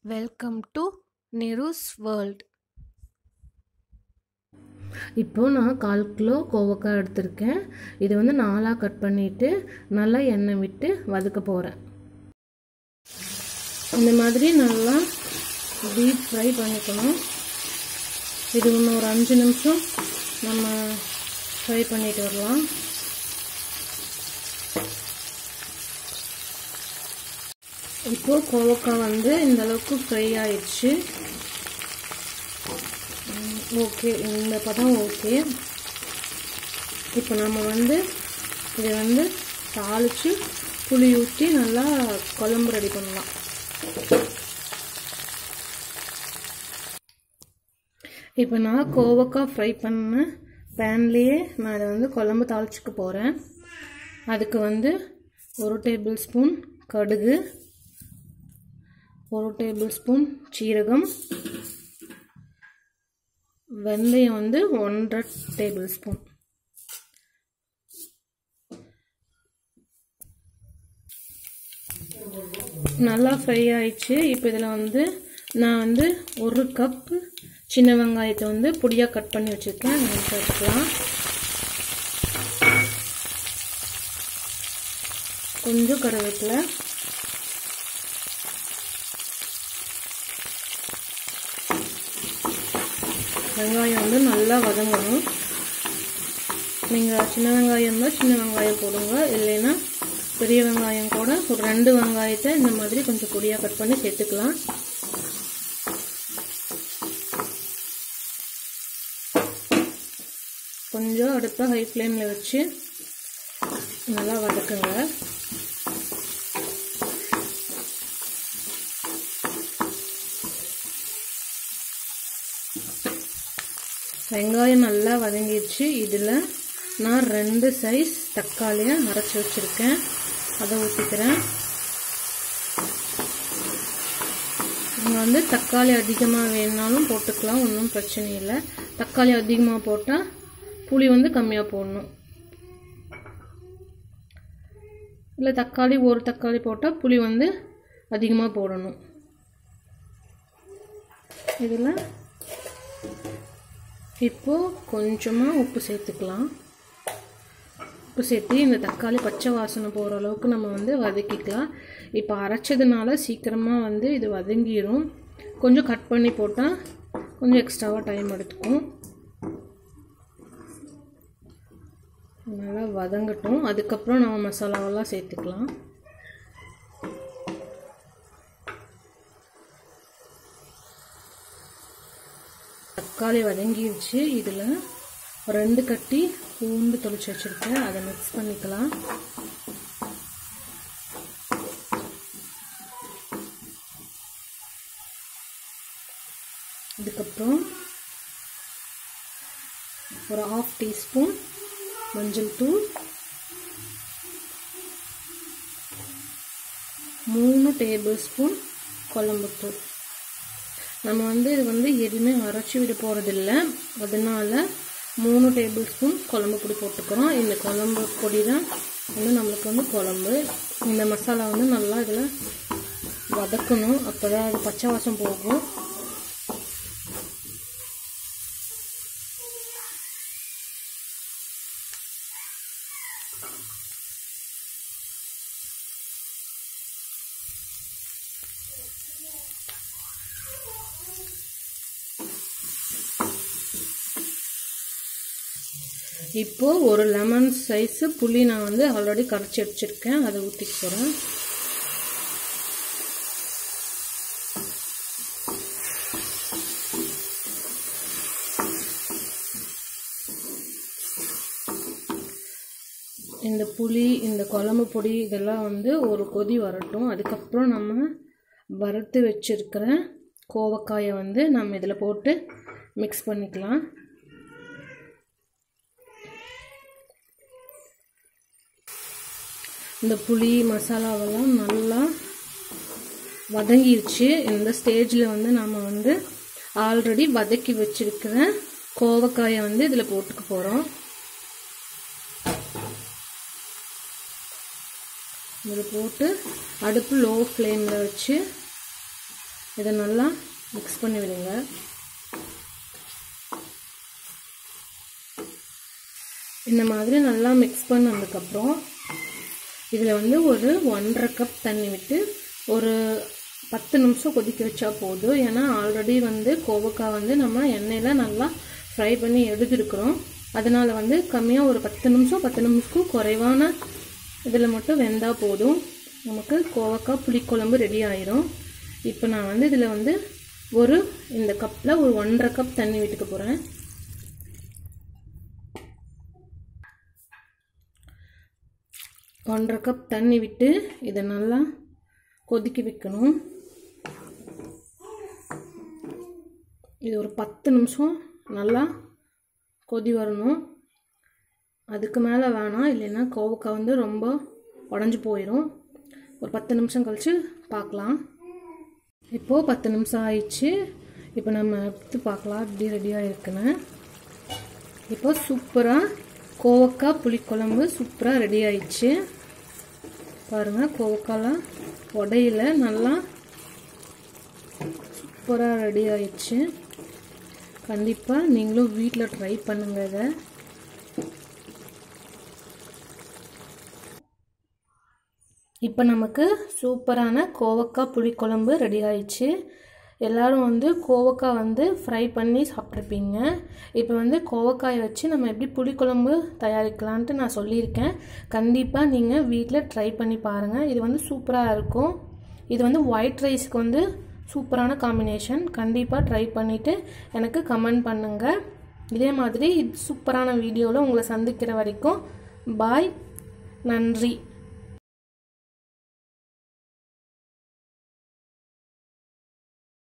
welcome to நிருஸ் world இப்போ நான் கால் kilo கோவக்காய் எடுத்திருக்கேன் இது வந்து நாலாக கட் பண்ணிவிட்டு நல்லா எண்ணெய் விட்டு வதக்க போகிறேன் இந்த மாதிரி நல்லா டீப் ஃப்ரை பண்ணிக்கணும் இது இன்னும் ஒரு அஞ்சு நிமிஷம் நம்ம ஃப்ரை பண்ணிட்டு வரலாம் இப்போ கோவக்காய் வந்து இந்த அளவுக்கு ஃப்ரை ஆயிடுச்சு ஓகே இந்த பதம் ஓகே இப்போ நம்ம வந்து இதை வந்து தாளித்து புளி ஊற்றி நல்லா குழம்பு ரெடி பண்ணலாம் இப்போ நான் கோவக்காய் ஃப்ரை பண்ண பேன்லேயே நான் இதை வந்து குழம்பு தாளிச்சுக்க போகிறேன் அதுக்கு வந்து ஒரு டேபிள் ஸ்பூன் கடுகு ஒரு டேபிள் ஸ்பூன் சீரகம் வெந்தயம் வந்து ஒன்றரை டேபிள் ஸ்பூன் நல்லா ஃப்ரை ஆயிடுச்சு இப்போ இதில் வந்து நான் வந்து ஒரு கப் சின்ன வெங்காயத்தை வந்து பொடியாக கட் பண்ணி வச்சுருக்கேன் நீங்கள் சேர்த்துக்கலாம் கொஞ்சம் கருவேப்பிலை வெங்காயம் வந்து நல்லா வதங்கணும் நீங்கள் சின்ன வெங்காயம் இருந்தால் சின்ன வெங்காயம் போடுங்க இல்லைன்னா பெரிய வெங்காயம் கூட ஒரு ரெண்டு வெங்காயத்தை இந்த மாதிரி கொஞ்சம் பொடியாக கட் பண்ணி சேர்த்துக்கலாம் கொஞ்சம் அடுப்பை ஹை ஃப்ளேமில் வச்சு நல்லா வதக்குங்க வெங்காயம் நல்லா வதங்கிடுச்சு இதில் நான் ரெண்டு சைஸ் தக்காளியை அரைச்சி வச்சுருக்கேன் அதை ஊற்றிக்கிறேன் நீங்கள் வந்து தக்காளி அதிகமாக வேணுனாலும் போட்டுக்கலாம் ஒன்றும் பிரச்சனை இல்லை தக்காளி அதிகமாக போட்டால் புளி வந்து கம்மியாக போடணும் இல்லை தக்காளி ஒரு தக்காளி போட்டால் புளி வந்து அதிகமாக போடணும் இதில் இப்போது கொஞ்சமாக உப்பு சேர்த்துக்கலாம் உப்பு சேர்த்து இந்த தக்காளி பச்சை வாசனை போகிற அளவுக்கு நம்ம வந்து வதக்கிக்கலாம் இப்போ அரைச்சதுனால சீக்கிரமாக வந்து இது வதங்கிடும் கொஞ்சம் கட் பண்ணி போட்டால் கொஞ்சம் எக்ஸ்ட்ராவாக டைம் எடுத்துக்கும் நல்லா வதங்கட்டும் அதுக்கப்புறம் நம்ம மசாலாவெல்லாம் சேர்த்துக்கலாம் தக்காளி வதங்கிடுச்சு இதில் ரெண்டு கட்டி பூண்டு தொளிச்சு வச்சுருக்கேன் அதை மிக்ஸ் பண்ணிக்கலாம் இதுக்கப்புறம் ஒரு ஆஃப் டீஸ்பூன் மஞ்சள் தூள் மூணு டேபிள் ஸ்பூன் குழம்புத்தூள் நம்ம வந்து இது வந்து எதுவுமே அரைச்சி விட போகிறதில்ல அதனால மூணு டேபிள் ஸ்பூன் குழம்பு பொடி போட்டுக்கிறோம் இந்த குழம்பு பொடி தான் வந்து நம்மளுக்கு வந்து குழம்பு இந்த மசாலா வந்து நல்லா இதில் வதக்கணும் அப்போ தான் அது பச்சை வாசம் போகும் இப்போது ஒரு லெமன் சைஸு புளி நான் வந்து ஆல்ரெடி கரைச்சி வச்சுருக்கேன் அதை ஊற்றிக்க போகிறேன் இந்த புளி இந்த குழம்பு பொடி இதெல்லாம் வந்து ஒரு கொதி வரட்டும் அதுக்கப்புறம் நம்ம வறுத்து வச்சுருக்கிற கோவக்காயை வந்து நம்ம இதில் போட்டு மிக்ஸ் பண்ணிக்கலாம் இந்த புளி மசாலாவெல்லாம் நல்லா வதங்கிருச்சு இந்த ஸ்டேஜில் வந்து நம்ம வந்து ஆல்ரெடி வதக்கி வச்சிருக்கிற கோவக்காயை வந்து இதில் போட்டுக்க போகிறோம் இதில் போட்டு அடுப்பு லோ ஃப்ளேமில் வச்சு இதை நல்லா மிக்ஸ் பண்ணி விடுங்க இந்த மாதிரி நல்லா மிக்ஸ் பண்ணதுக்கப்புறம் இதில் வந்து ஒரு ஒன்றரை கப் தண்ணி விட்டு ஒரு பத்து நிமிஷம் கொதிக்க வச்சா போதும் ஏன்னா ஆல்ரெடி வந்து கோவக்காய் வந்து நம்ம எண்ணெயில் நல்லா ஃப்ரை பண்ணி எடுத்துருக்குறோம் அதனால் வந்து கம்மியாக ஒரு பத்து நிமிஷம் பத்து நிமிஷத்துக்கும் குறைவான இதில் மட்டும் வெந்தால் போதும் நமக்கு கோவக்காய் புளிக்குழம்பு ரெடி ஆயிரும் இப்போ நான் வந்து இதில் வந்து ஒரு இந்த கப்பில் ஒரு ஒன்றரை கப் தண்ணி விட்டுக்க போகிறேன் ஒன்றரை கப் தண்ணி விட்டு இதை நல்லா கொதிக்க வைக்கணும் இது ஒரு பத்து நிமிஷம் நல்லா கொதி வரணும் அதுக்கு மேலே வேணாம் இல்லைன்னா கோவக்காய் வந்து ரொம்ப உடஞ்சி போயிடும் ஒரு பத்து நிமிஷம் கழித்து பார்க்கலாம் இப்போது பத்து நிமிஷம் ஆயிடுச்சு இப்போ நம்ம எடுத்து பார்க்கலாம் எப்படி ரெடியாக இருக்குன்னு இப்போ சூப்பராக கோவக்காய் புளிக்குழம்பு சூப்பராக ரெடி ஆயிடுச்சு பாருங்கள் கோவக்காலாம் உடையில நல்லா சூப்பராக ரெடி ஆயிடுச்சு கண்டிப்பாக நீங்களும் வீட்டில் ட்ரை பண்ணுங்க இதை இப்போ நமக்கு சூப்பரான கோவக்காய் புளிக்குழம்பு ரெடி ஆயிடுச்சு எல்லோரும் வந்து கோவக்காய் வந்து ஃப்ரை பண்ணி சாப்பிட்ருப்பீங்க இப்போ வந்து கோவக்காயை வச்சு நம்ம எப்படி புளிக்குழம்பு தயாரிக்கலான்ட்டு நான் சொல்லியிருக்கேன் கண்டிப்பாக நீங்கள் வீட்டில் ட்ரை பண்ணி பாருங்கள் இது வந்து சூப்பராக இருக்கும் இது வந்து ஒயிட் ரைஸ்க்கு வந்து சூப்பரான காம்பினேஷன் கண்டிப்பாக ட்ரை பண்ணிவிட்டு எனக்கு கமெண்ட் பண்ணுங்கள் இதே மாதிரி சூப்பரான வீடியோவில் உங்களை சந்திக்கிற வரைக்கும் பாய் நன்றி